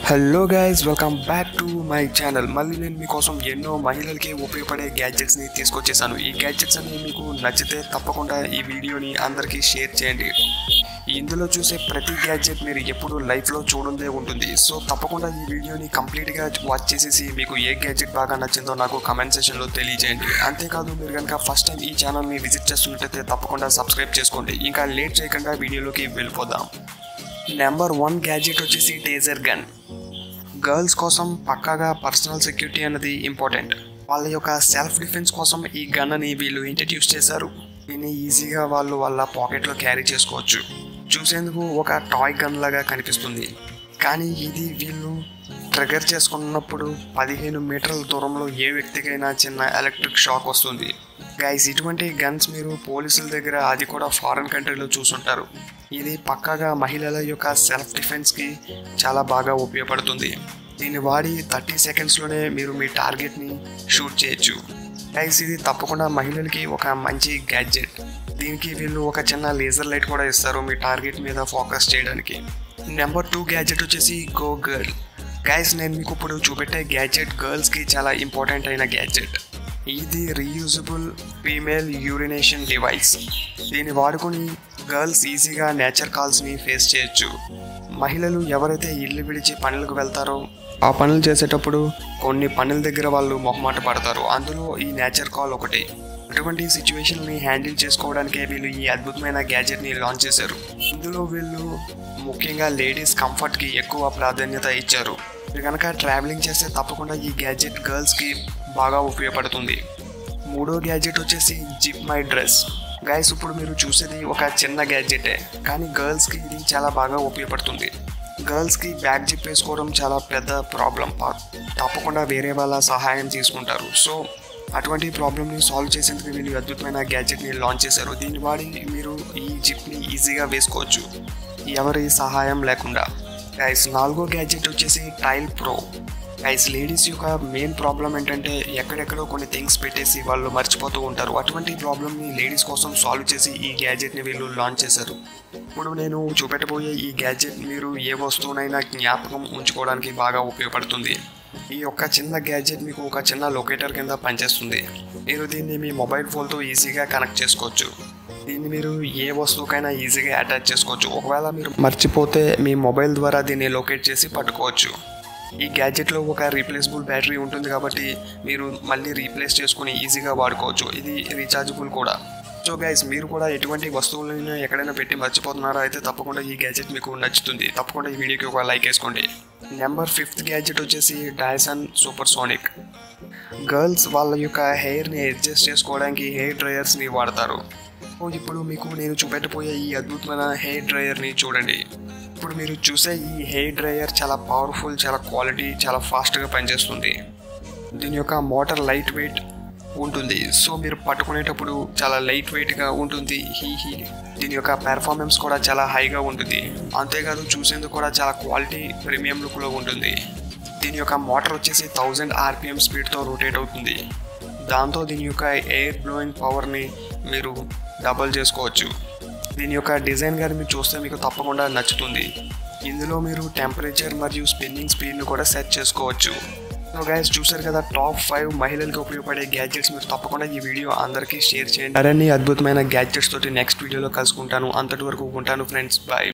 hello guys welcome back to my channel మళ్ళీ నేను మీకోసం ఎన్నో మహిళలకి ఉపయోగపడే గ్యాడ్జెట్స్ని తీసుకొచ్చేసాను ఈ గ్యాడ్జెట్స్ అన్ని మీకు నచ్చితే తప్పకుండా ఈ వీడియోని అందరికీ షేర్ చేయండి ఇందులో చూసే ప్రతి గ్యాడ్జెట్ మీరు ఎప్పుడు లైఫ్లో చూడందే ఉంటుంది సో తప్పకుండా ఈ వీడియోని కంప్లీట్గా వాచ్ చేసేసి మీకు ఏ గ్యాడ్జెట్ బాగా నచ్చిందో నాకు కమెంట్ సెషన్లో తెలియజేయండి అంతేకాదు మీరు కనుక ఫస్ట్ టైం ఈ ఛానల్ని విజిట్ చేస్తున్నట్టయితే తప్పకుండా సబ్స్క్రైబ్ చేసుకోండి ఇంకా లేట్ చేయకుండా వీడియోలోకి వెళ్ళిపోదాం నెంబర్ వన్ గ్యాడ్జెట్ వచ్చేసి టేజర్ గన్ గర్ల్స్ కోసం పక్కాగా పర్సనల్ సెక్యూరిటీ అనేది ఇంపార్టెంట్ వాళ్ళ యొక్క సెల్ఫ్ డిఫెన్స్ కోసం ఈ గన్ అని వీళ్ళు ఇంట్రడ్యూస్ చేశారు దీన్ని ఈజీగా వాళ్ళు వాళ్ళ పాకెట్లో క్యారీ చేసుకోవచ్చు చూసేందుకు ఒక టాయ్ గన్ లాగా కనిపిస్తుంది కానీ ఇది వీళ్ళు ట్రిగర్ చేసుకున్నప్పుడు పదిహేను మీటర్ల దూరంలో ఏ వ్యక్తికైనా చిన్న ఎలక్ట్రిక్ షాక్ వస్తుంది గైస్ ఇటువంటి గన్స్ మీరు పోలీసుల దగ్గర అది కూడా ఫారెన్ కంట్రీలో చూసుంటారు ఇది పక్కాగా మహిళల యొక్క సెల్ఫ్ డిఫెన్స్కి చాలా బాగా ఉపయోగపడుతుంది దీన్ని వాడి థర్టీ సెకండ్స్లోనే మీరు మీ టార్గెట్ని షూట్ చేయొచ్చు గైస్ ఇది తప్పకుండా మహిళలకి ఒక మంచి గ్యాడ్జెట్ దీనికి వీళ్ళు ఒక చిన్న లేజర్ లైట్ కూడా ఇస్తారు మీ టార్గెట్ మీద ఫోకస్ చేయడానికి నెంబర్ టూ గ్యాడ్జెట్ వచ్చేసి గో గర్ల్ గైస్ నేను మీకు ఇప్పుడు చూపెట్టే గ్యాడ్జెట్ గర్ల్స్కి చాలా ఇంపార్టెంట్ అయిన గ్యాడ్జెట్ ఇది రీయూజబుల్ ఫీమేల్ యూరినేషన్ డివైస్ దీన్ని వాడుకొని గర్ల్స్ ఈజీగా నేచర్ కాల్స్ని ఫేస్ చేయొచ్చు మహిళలు ఎవరైతే ఇల్లు విడిచి పనులకు వెళ్తారో ఆ పనులు చేసేటప్పుడు కొన్ని పనుల దగ్గర వాళ్ళు మొహమాట పడతారు అందులో ఈ నేచర్ కాల్ ఒకటి అటువంటి సిచ్యువేషన్ని హ్యాండిల్ చేసుకోవడానికే వీళ్ళు ఈ అద్భుతమైన గ్యాడ్జెట్ని లాంచ్ చేశారు ఇందులో వీళ్ళు ముఖ్యంగా లేడీస్ కంఫర్ట్కి ఎక్కువ ప్రాధాన్యత ఇచ్చారు మీరు కనుక ట్రావెలింగ్ చేస్తే తప్పకుండా ఈ గ్యాడ్జెట్ గర్ల్స్కి బాగా ఉపయోగపడుతుంది మూడో గ్యాడ్జెట్ వచ్చేసి జిప్ మై డ్రెస్ గైస్ ఇప్పుడు మీరు చూసేది ఒక చిన్న గ్యాడ్జెటే కానీ గర్ల్స్కి ఇది చాలా బాగా ఉపయోగపడుతుంది గర్ల్స్కి బ్యాగ్ జిప్ వేసుకోవడం చాలా పెద్ద ప్రాబ్లం తప్పకుండా వేరే వాళ్ళ సహాయం తీసుకుంటారు సో అటువంటి ప్రాబ్లమ్ని సాల్వ్ చేసేందుకు వీళ్ళు అద్భుతమైన గ్యాడ్జెట్ని లాంచ్ చేశారు దీన్ని వాడి మీరు ఈ జిప్ని ఈజీగా వేసుకోవచ్చు ఎవరి సహాయం లేకుండా గైస్ నాలుగో గ్యాడ్జెట్ వచ్చేసి టైల్ ప్రో గైస్ లేడీస్ యొక్క మెయిన్ ప్రాబ్లం ఏంటంటే ఎక్కడెక్కడో కొన్ని థింగ్స్ పెట్టేసి వాళ్ళు మర్చిపోతూ ఉంటారు అటువంటి ప్రాబ్లమ్ని లేడీస్ కోసం సాల్వ్ చేసి ఈ గ్యాడ్జెట్ని వీళ్ళు లాంచ్ చేశారు ఇప్పుడు నేను చూపెట్టబోయే ఈ గ్యాడ్జెట్ మీరు ఏ వస్తువునైనా జ్ఞాపకం ఉంచుకోవడానికి బాగా ఉపయోగపడుతుంది ఈ యొక్క చిన్న గ్యాడ్జెట్ మీకు ఒక చిన్న లొకేటర్ కింద పనిచేస్తుంది మీరు దీన్ని మీ మొబైల్ ఫోన్తో ఈజీగా కనెక్ట్ చేసుకోవచ్చు దీన్ని మీరు ఏ వస్తువుకైనా ఈజీగా అటాచ్ చేసుకోవచ్చు ఒకవేళ మీరు మర్చిపోతే మీ మొబైల్ ద్వారా దీన్ని లొకేట్ చేసి పట్టుకోవచ్చు ఈ గ్యాడ్జెట్లో ఒక రీప్లేసబుల్ బ్యాటరీ ఉంటుంది కాబట్టి మీరు మళ్ళీ రీప్లేస్ చేసుకుని ఈజీగా వాడుకోవచ్చు ఇది రీఛార్జబుల్ కూడా సో గైస్ మీరు కూడా ఎటువంటి వస్తువులైనా ఎక్కడైనా పెట్టి మర్చిపోతున్నారా అయితే తప్పకుండా ఈ గ్యాడ్జెట్ మీకు నచ్చుతుంది తప్పకుండా ఈ వీడియోకి ఒక లైక్ వేసుకోండి నెంబర్ ఫిఫ్త్ గ్యాడ్జెట్ వచ్చేసి డైసన్ సూపర్ సోనిక్ గర్ల్స్ వాళ్ళ యొక్క హెయిర్ని అడ్జస్ట్ చేసుకోవడానికి హెయిర్ డ్రయర్స్ని వాడతారు సో ఇప్పుడు మీకు నేను చూపెట్టబోయే ఈ అద్భుతమైన హెయిర్ డ్రయర్ని చూడండి ఇప్పుడు మీరు చూసే ఈ హెయిర్ డ్రయర్ చాలా పవర్ఫుల్ చాలా క్వాలిటీ చాలా ఫాస్ట్గా పనిచేస్తుంది దీని యొక్క మోటార్ లైట్ వెయిట్ ఉంటుంది సో మీరు పట్టుకునేటప్పుడు చాలా లైట్ వెయిట్గా ఉంటుంది హీ హీ దీని యొక్క పెర్ఫార్మెన్స్ కూడా చాలా హైగా ఉంటుంది అంతేకాదు చూసేందుకు కూడా చాలా క్వాలిటీ ప్రీమియం లుక్లో ఉంటుంది దీని యొక్క మోటార్ వచ్చేసి థౌజండ్ ఆర్పిఎం స్పీడ్తో రొటేట్ అవుతుంది దాంతో దీని యొక్క ఎయిర్ బ్లోయింగ్ పవర్ని మీరు డబల్ చేసుకోవచ్చు దీని యొక్క డిజైన్ కానీ మీరు చూస్తే మీకు తప్పకుండా నచ్చుతుంది ఇందులో మీరు టెంపరేచర్ మరియు స్పిన్నింగ్ స్పీడ్ని కూడా సెట్ చేసుకోవచ్చు సో గైస్ చూసారు కదా టాప్ ఫైవ్ మహిళలకు ఉపయోగపడే గ్యాడ్జెట్స్ మీరు తప్పకుండా ఈ వీడియో అందరికీ షేర్ చేయండి మరిన్ని అద్భుతమైన గ్యాడ్జెట్స్ తోటి నెక్స్ట్ వీడియోలో కలుసుకుంటాను అంతటి వరకు ఉంటాను ఫ్రెండ్స్ బాయ్